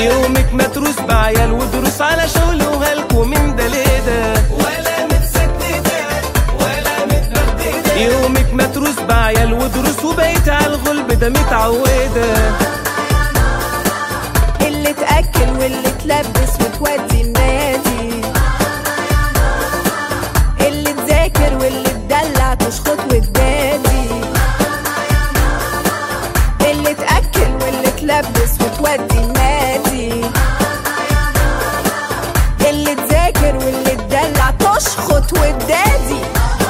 يومك متروس بعيال ودروس على شغل وهلكوا من ده لده ولا متسددة ولا متبددة يومك متروس بعيال ودروس وبقيت على الغلب ده متعودة اللي تأكل واللي تلبس وتودي النادي اللي تذاكر واللي تدلع تشخط وتدادي اللي تأكل واللي تلبس وتودي النادي اللي تذاكر واللي تدلع تشخط وتدادي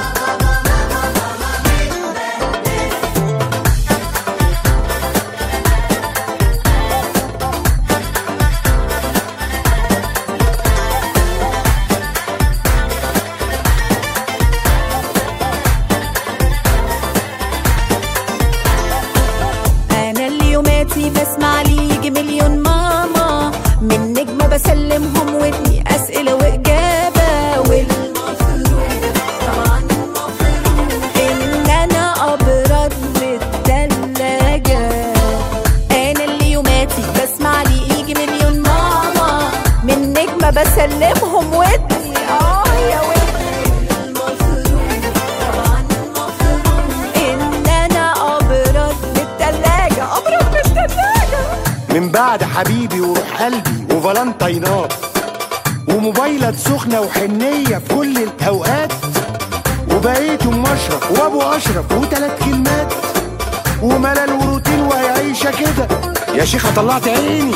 انا اللي يوماتي بسمع لي يجي مليون ماما من نجمة بسلمهم ودني اسئلة واجابة والمفروض طبعا المفروض ان انا ابرد من التلاجة انا اللي يوماتي بسمع لي يجي مليون ماما من نجمة بسلمهم ودني اه يا ودني المفروض طبعا المفروض ان انا ابرد من التلاجة ابرد من التلاجة من بعد حبيبي وروح قلبي وفالنتينات وموبايلات سخنة وحنية في كل الأوقات وبقيت أم أشرف وأبو أشرف وتلات كلمات وملل وروتين وهي عيشة كده يا شيخة طلعت عيني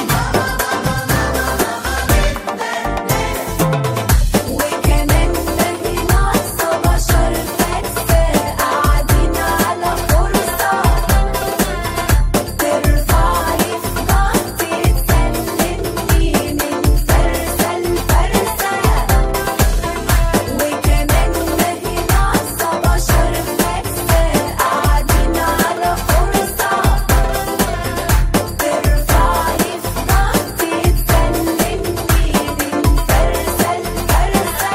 وكمان باقي ناقصة بشر فاكسة قاعدين على فرصة ترفعلي في ضغطي تسلمني من فرسة لفرسة وكمان باقي ناقصة بشر فاكسة قاعدين على فرصة ترفعلي في ضغطي تسلمني من فرسة لفرسة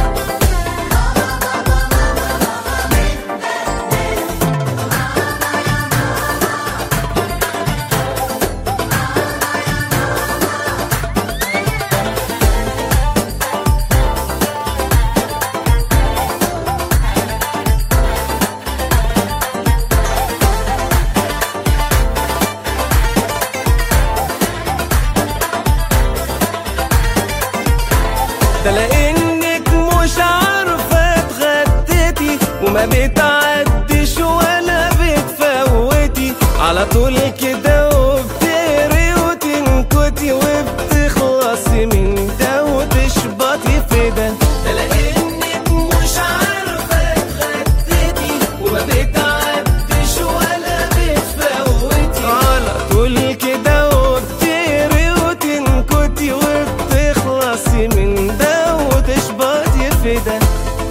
ده لانك مش عارفه اتغديتي وما بتعديش ولا بتفوتي على طول كده وبتقري وتنكتي وبتخلصي من ده وتشبطي في ده ده لانك مش عارفه اتغديتي وما بتعديش ولا بتفوتي على طول كده وبتقري وتنكتي وبتخلصي من ده وتشبطي في ده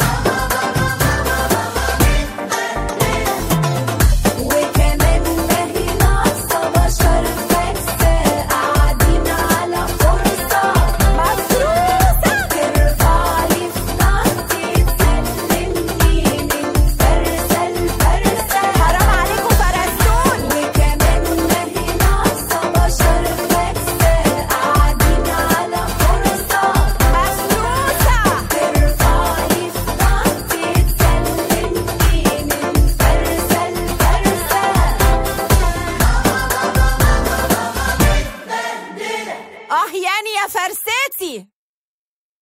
وكمان باقي ناقصة بشر فاكسة قاعدين على فرصة مفروسة ترفعلي في ضغطي تسلمني من فرسة لفرسة حرام عليكم فرستون وكمان باقي ناقصة بشر فاكسة قاعدين على فرصة مفروسة ترفعلي في ضغطي تسلمني من فرسة لفرسة اه يعني يا فرستي